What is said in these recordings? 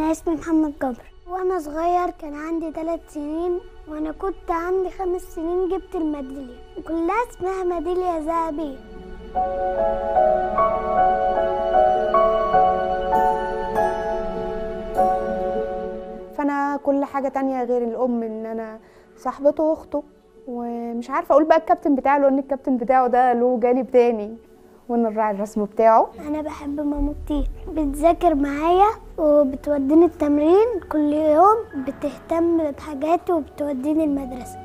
أنا اسمي محمد جبر وأنا صغير كان عندي ثلاث سنين وأنا كنت عندي خمس سنين جبت الميدالية كلها اسمها ميدالية ذهبية فانا كل حاجه تانية غير الام ان انا صاحبته واخته ومش عارفه اقول بقى الكابتن بتاعه لان الكابتن بتاعه ده له جانب تاني وانا الراعي الرسم بتاعه أنا بحب ماما كتير بتذاكر معايا وبتوديني التمرين كل يوم بتهتم بحاجاتي وبتوديني المدرسة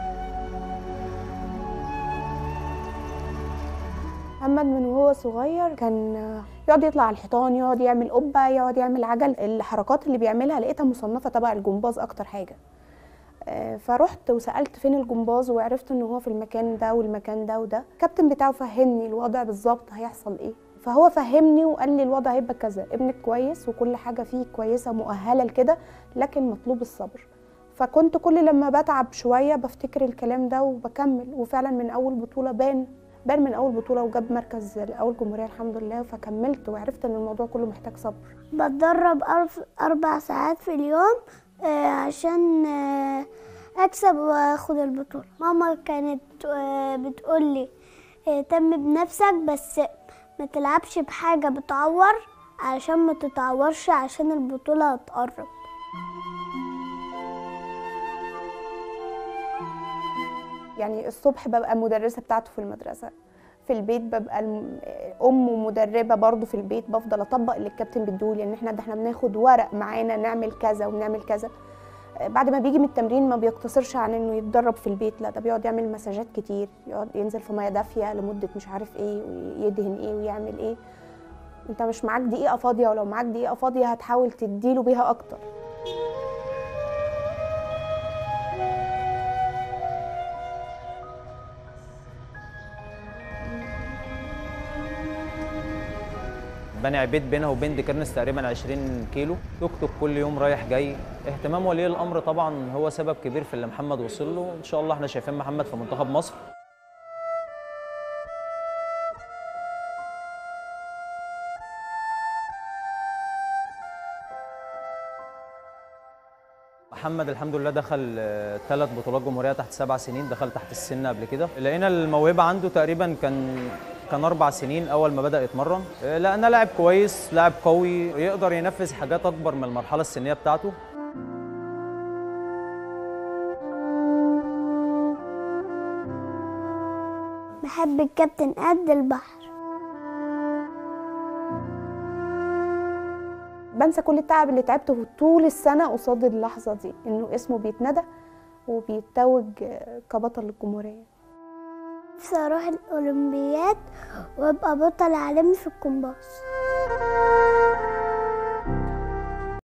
محمد من وهو صغير كان يقعد يطلع على الحيطان يقعد يعمل قبه يقعد يعمل عجل الحركات اللي بيعملها لقيتها مصنفه تبع الجمباز اكتر حاجه آه، فرحت وسالت فين الجمباز وعرفت ان هو في المكان ده والمكان ده وده الكابتن بتاعه فهمني الوضع بالظبط هيحصل ايه فهو فهمني وقال لي الوضع هيبقى كذا ابنك كويس وكل حاجه فيه كويسه مؤهله لكده لكن مطلوب الصبر فكنت كل لما بتعب شويه بفتكر الكلام ده وبكمل وفعلا من اول بطوله بان بان من اول بطوله وجاب مركز الاول جمهوريه الحمد لله فكملت وعرفت ان الموضوع كله محتاج صبر بتدرب أرف- أربع ساعات في اليوم آه، عشان آه، أكسب وأخد البطولة ماما كانت آه، بتقولي اهتم بنفسك بس ما تلعبش بحاجة بتعور علشان ما تتعورش عشان البطولة هتقرب يعني الصبح ببقى المدرسه بتاعته في المدرسه في البيت ببقى الم- ام ومدربه برضه في البيت بفضل اطبق اللي الكابتن بيديهولي لان احنا ده احنا بناخد ورق معانا نعمل كذا ونعمل كذا آه، بعد ما بيجي من التمرين ما بيقتصرش عن انه يتدرب في البيت لا ده بيقعد يعمل مساجات كتير يقعد ينزل في ميه دافيه لمده مش عارف ايه ويدهن ايه ويعمل ايه انت مش معاك دقيقه فاضيه ولو معاك دقيقه فاضيه هتحاول تديله بيها اكتر بني عبيد بينها وبين ديكرنس تقريبا 20 كيلو توك توك كل يوم رايح جاي اهتمام ولي الامر طبعا هو سبب كبير في اللي محمد وصل له ان شاء الله احنا شايفين محمد في منتخب مصر محمد الحمد لله دخل ثلاث بطولات جمهوريه تحت سبع سنين دخل تحت السن قبل كده لقينا الموهبه عنده تقريبا كان كان اربع سنين اول ما بدا يتمرن آه، لقينا لاعب كويس لاعب قوي يقدر ينفذ حاجات اكبر من المرحله السنيه بتاعته بحب الكابتن قد البحر بنسى كل التعب اللي تعبته طول السنه قصاد اللحظه دي انه اسمه بيتندى وبيتوج كبطل الجمهوريه نفسي اروح الاولمبياد وابقى بطل عالمي في الكومباس